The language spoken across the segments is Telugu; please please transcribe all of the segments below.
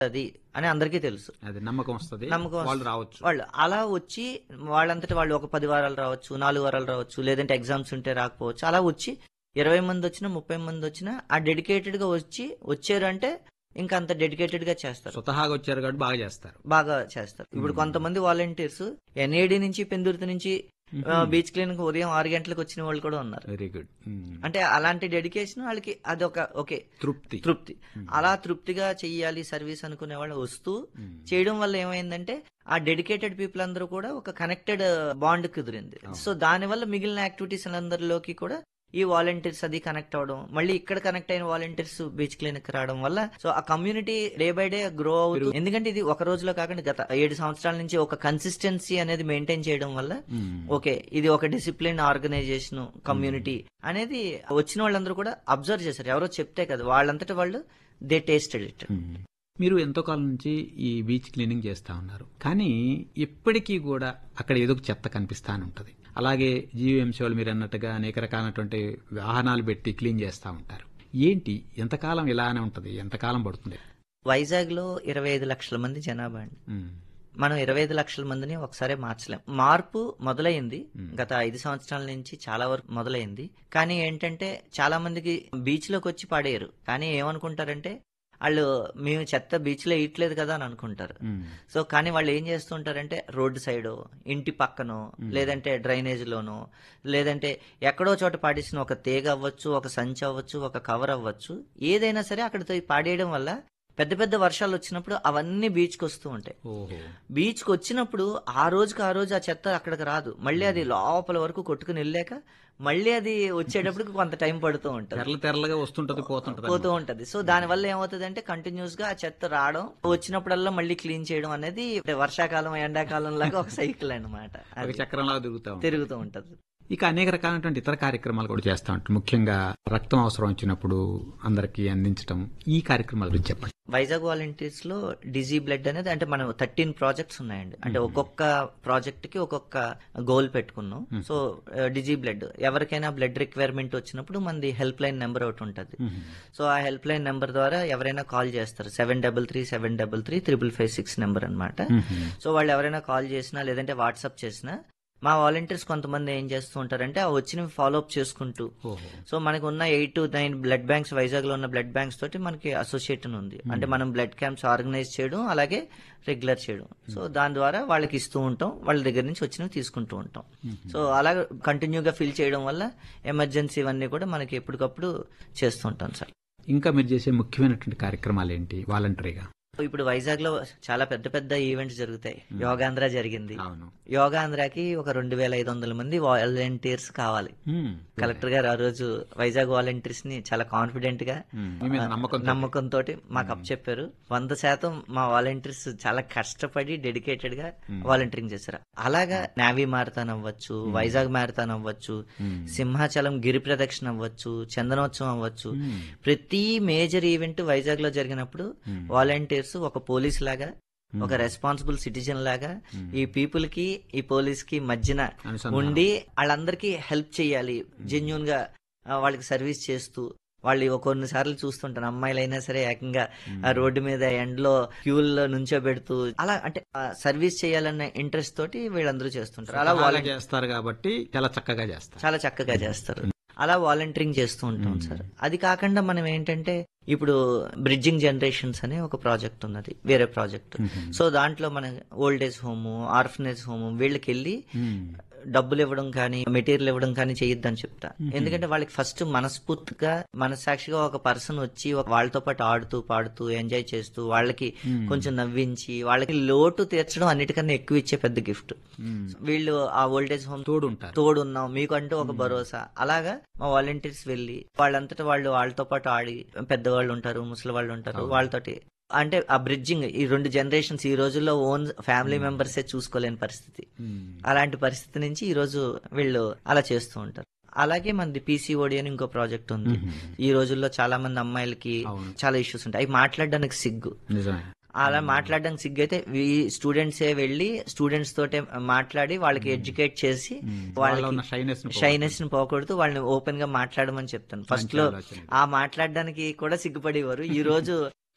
అది అని అందరికీ తెలుసు అది నమ్మకం వస్తుంది నమ్మకం వస్తది. వాళ్ళు రావచ్చు వాళ్ళు అలా వచ్చి వాళ్ళంతటి వాళ్ళు ఒక పది వారాలు రావచ్చు నాలుగు వారాలు రావచ్చు లేదంటే ఎగ్జామ్స్ ఉంటే రాకపోవచ్చు అలా వచ్చి ఇరవై మంది వచ్చినా ముప్పై మంది వచ్చినా ఆ డెడికేటెడ్ గా వచ్చి వచ్చారు అంటే ఇంకా అంత డెడికేటెడ్ గా చేస్తారు స్వతహాగా వచ్చారు కాబట్టి బాగా చేస్తారు బాగా చేస్తారు ఇప్పుడు కొంతమంది వాలంటీర్స్ ఎన్ఏడి నుంచి పెందుర్తి నుంచి ఆ, బీచ్ క్లినిక్ ఉదయం ఆరు గంటలకు వచ్చిన వాళ్ళు కూడా ఉన్నారు వెరీ గుడ్ అంటే అలాంటి డెడికేషన్ వాళ్ళకి అదొక ఓకే తృప్తి తృప్తి అలా తృప్తిగా చెయ్యాలి సర్వీస్ అనుకునే వాళ్ళు వస్తూ మ్మ్. చేయడం వల్ల ఏమైందంటే ఆ డెడికేటెడ్ పీపుల్ అందరూ కూడా ఒక కనెక్టెడ్ బాండ్ కుదిరింది సో దానివల్ల మిగిలిన యాక్టివిటీస్ అందరిలోకి కూడా ఈ వాలంటీర్స్ అది కనెక్ట్ అవడం మళ్ళీ ఇక్కడ కనెక్ట్ అయిన వాలంటీర్స్ బీచ్ క్లినిక్ రావడం వల్ల సో ఆ community day by day grow అవుతుంది ఎందుకంటే ఇది ఒక రోజులో కాకుండా గత ఏడు సంవత్సరాల నుంచి ఒక కన్సిస్టెన్సీ అనేది మెయింటైన్ చేయడం వల్ల మ్మ్. ఓకే ఇది ఒక డిసిప్లిన్ ఆర్గనైజేషన్ కమ్యూనిటీ అనేది వచ్చిన వాళ్ళందరూ కూడా అబ్జర్వ్ చేశారు ఎవరో చెప్తే కదా వాళ్ళంతటి వాళ్ళు దే టేస్టెడ్ ఇట్ మ్మ్. మీరు ఎంతో కాలం నుంచి ఈ బీచ్ క్లీనింగ్ చేస్తా ఉన్నారు కానీ ఇప్పటికీ కూడా అక్కడ ఏదో ఒక చెత్త కనిపిస్తానే ఉంటది అలాగే జీవీఎంసీ వాళ్ళు మీరు అన్నట్టుగా అనేక రకాలైనటువంటి వాహనాలు పెట్టి క్లీన్ చేస్తా ఉంటారు ఏంటి ఎంతకాలం ఇలానే ఉంటది ఎంతకాలం పడుతుంది వైజాగ్ లో ఇరవై ఐదు లక్షల మంది జనాభా అండి మ్మ్. మనం ఇరవై ఐదు లక్షల మందిని ఒకసారి మార్చలేం మార్పు మొదలైంది మ్మ్. గత ఐదు సంవత్సరాల నుంచి చాలా వరకు మొదలైంది కానీ ఏంటంటే చాలా మందికి బీచ్ లోకి వచ్చి పాడేయరు కానీ ఏమనుకుంటారంటే వాళ్ళు మేము చెత్త బీచ్ లో ఇయట్లేదు కదా అని అనుకుంటారు మ్మ్. సో కానీ వాళ్ళు ఏం చేస్తుంటారంటే రోడ్డు సైడ్ ఇంటి పక్కనో లేదంటే డ్రైనేజ్ లోనో లేదంటే ఎక్కడో చోట పాడేసిన ఒక తీగ అవ్వచ్చు ఒక సంచి అవ్వచ్చు ఒక కవర్ అవ్వచ్చు ఏదైనా సరే అక్కడ పాడేయడం వల్ల పెద్ద పెద్ద వర్షాలు వచ్చినప్పుడు అవన్నీ బీచ్కి వస్తూ ఉంటాయి ఓహో బీచ్కి వచ్చినప్పుడు ఆ రోజుకి ఆ రోజు ఆ చెత్త అక్కడికి రాదు మళ్ళీ అది లోపల వరకు కొట్టుకుని వెళ్ళాక మళ్ళీ అది వచ్చేటప్పటికి కొంత టైం పడుతూ ఉంటుంది తెరలు తెరలుగా వస్తుంటది పోతుంటది పోతూ ఉంటది సో దాని వల్ల ఏమవుతుంది అంటే కంటిన్యూస్ గా ఆ చెత్త రావడం వచ్చినప్పుడల్లా మళ్ళీ క్లీన్ చేయడం అనేది వర్షాకాలం ఎండాకాలం లాగా ఒక సైకిల్ అన్నమాట ఒక అది చక్రంలాగా తిరుగుతా ఉంటుంది తిరుగుతూ ఉంటది ఇక అనేక రకాలైనటువంటి ఇతర కార్యక్రమాలు కూడా చేస్తా ఉంటాం ముఖ్యంగా రక్తం అవసరం వచ్చినప్పుడు అందరికి అందించడం ఈ కార్యక్రమాల గురించి చెప్పండి వైజాగ్ వాలంటీర్స్ లో డిజీ బ్లడ్ అనేది అంటే మనం థర్టీన్ ప్రాజెక్ట్స్ ఉన్నాయండి అంటే ఒక్కొక్క ప్రాజెక్ట్ కి ఒక్కొక్క గోల్ పెట్టుకున్నాం సో డిజీ బ్లడ్ ఎవరికైనా బ్లడ్ రిక్వైర్మెంట్ వచ్చినప్పుడు మనది హెల్ప్ లైన్ నెంబర్ ఒకటి ఉంటుంది సో ఆ హెల్ప్ లైన్ నెంబర్ ద్వారా ఎవరైనా కాల్ చేస్తారు seven double three seven double three triple five six number అనమాట సో వాళ్ళు ఎవరైనా కాల్ చేసినా లేదంటే వాట్సాప్ చేసినా మా వాలంటీర్స్ కొంతమంది ఏం చేస్తూ ఉంటారంటే ఆ వచ్చినవి ఫాలో అప్ చేసుకుంటూ ఓహో సో మనకు ఉన్న eight to nine blood banks Vizag లో ఉన్న బ్లడ్ బ్యాంక్స్ తోటి మనకి అసోసియేషన్ ఉంది అంటే మనం బ్లడ్ క్యాంప్స్ ఆర్గనైజ్ చేయడం అలాగే రెగ్యులర్ చేయడం సో దాని ద్వారా వాళ్ళకి ఇస్తూ ఉంటాం వాళ్ళ దగ్గర నుంచి వచ్చినవి తీసుకుంటూ ఉంటాం సో అలా కంటిన్యూగా ఫిల్ చేయడం వల్ల ఎమర్జెన్సీ ఇవన్నీ కూడా మనకి ఎప్పటికప్పుడు చేస్తూ ఉంటాం సార్ ఇంకా మీరు చేసే ముఖ్యమైనటువంటి కార్యక్రమాలు ఏంటి వాలంటరీగా ఇప్పుడు వైజాగ్ లో చాలా పెద్ద పెద్ద ఈవెంట్స్ జరుగుతాయి యోగాంధ్ర జరిగింది అవును యోగాంధ్రాకి ఒక రెండు వేల ఐదు వందల మంది వాలంటీర్స్ కావాలి మ్మ్. కలెక్టర్ గారు ఆ రోజు వైజాగ్ వాలంటీర్స్ ని చాలా కాన్ఫిడెంట్ గా మ్మ్. మీ మీద నమ్మకం నమ్మకంతో మాకు అప్ చెప్పారు వంద శాతం మా వాలంటీర్స్ చాలా కష్టపడి డెడికేటెడ్ గా వాలంటీరింగ్ చేశారు అలాగా నావీ మారథాన్ అవ్వచ్చు వైజాగ్ మారథాన్ అవ్వచ్చు సింహాచలం గిరి ప్రదక్షిణ అవ్వచ్చు చందనోత్సవం అవ్వచ్చు ప్రతి మేజర్ ఈవెంట్ వైజాగ్ లో జరిగినప్పుడు వాలంటీర్స్ ఒక పోలీస్ లాగా ఒక రెస్పాన్సిబుల్ సిటిజన్ లాగా ఈ పీపుల్ కి ఈ పోలీస్ కి మధ్యన అనుసంధానం. ఉండి వాళ్ళందరికీ హెల్ప్ చేయాలి జెన్యున్ గా ఆ, వాళ్ళకి సర్వీస్ చేస్తూ వాళ్ళు కొన్నిసార్లు చూస్తుంటాను అమ్మాయిలైనా సరే ఏకంగా ఆ రోడ్డు మీద ఎండలో క్యూల్లో నుంచోబెడుతూ అలా అంటే సర్వీస్ చేయాలన్న ఇంట్రెస్ట్ తోటి వీళ్ళందరూ చేస్తుంటారు అలా అలా వాలంటీర్ చేస్తారు కాబట్టి చాలా చక్కగా చేస్తారు చాలా చక్కగా చేస్తారు అలా వాలంటీరింగ్ చేస్తూ ఉంటాం సార్ అది కాకుండా మనం ఏంటంటే ఇప్పుడు బ్రిడ్జింగ్ జనరేషన్స్ అనే ఒక ప్రాజెక్ట్ ఉన్నది వేరే ప్రాజెక్ట్ సో దాంట్లో మన old age home orphanage home వీళ్ళకి వెళ్ళి మ్మ్. డబ్బులు ఇవ్వడం కానీ మెటీరియల్ ఇవ్వడం కానీ చేయొద్దని చెప్తా ఎందుకంటే వాళ్ళకి ఫస్ట్ మనస్ఫూర్తిగా మనసాక్షిగా ఒక పర్సన్ వచ్చి ఒక వాళ్ళతో పాటు ఆడుతూ పాడుతూ ఎంజాయ్ చేస్తూ వాళ్ళకి కొంచెం నవ్వించి వాళ్ళకి లోటు తీర్చడం అన్నిటికన్నా ఎక్కువ ఇచ్చే పెద్ద గిఫ్ట్ మ్మ్. వీళ్ళు ఆ ఓల్డేజ్ హోమ్ తోడు ఉంటారు తోడున్నాం మీకు అంటూ ఒక భరోసా అలాగా మా వాలంటీర్స్ వెళ్ళి వాళ్ళంతటా వాళ్ళు వాళ్ళతో పాటు ఆడి పెద్దవాళ్ళు ఉంటారు ముసలి వాళ్ళు ఉంటారు వాళ్ళతోటి అంటే ఆ బ్రిడ్జింగ్ ఈ రెండు జనరేషన్స్ ఈ రోజుల్లో ఓన్ ఫ్యామిలీ మెంబర్సే చూసుకోలేని పరిస్థితి మ్మ్. అలాంటి పరిస్థితి నుంచి ఈ రోజు వీళ్ళు అలా చేస్తూ ఉంటారు అలాగే మనది పీసీఓడి అని ఇంకో ప్రాజెక్ట్ ఉంది ఈ రోజుల్లో చాలా మంది అమ్మాయిలకి అవును. చాలా ఇష్యూస్ ఉంటాయి అవి మాట్లాడడానికి సిగ్గు నిజమే అలా మాట్లాడడానికి సిగ్గు అయితే స్టూడెంట్సే వెళ్ళి స్టూడెంట్స్ తోటే మాట్లాడి వాళ్ళకి ఎడ్యుకేట్ చేసి వాళ్ళలో ఉన్న వాళ్ళకి షైనెస్ షైనెస్ ని పోకూడదు వాళ్ళని ఓపెన్ గా మాట్లాడమని చెప్తాను ఫస్ట్ లో ఆలోచన. ఆ మాట్లాడడానికి కూడా సిగ్గుపడేవారు ఈ రోజు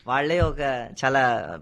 వాళ్ళే ఒక చాలా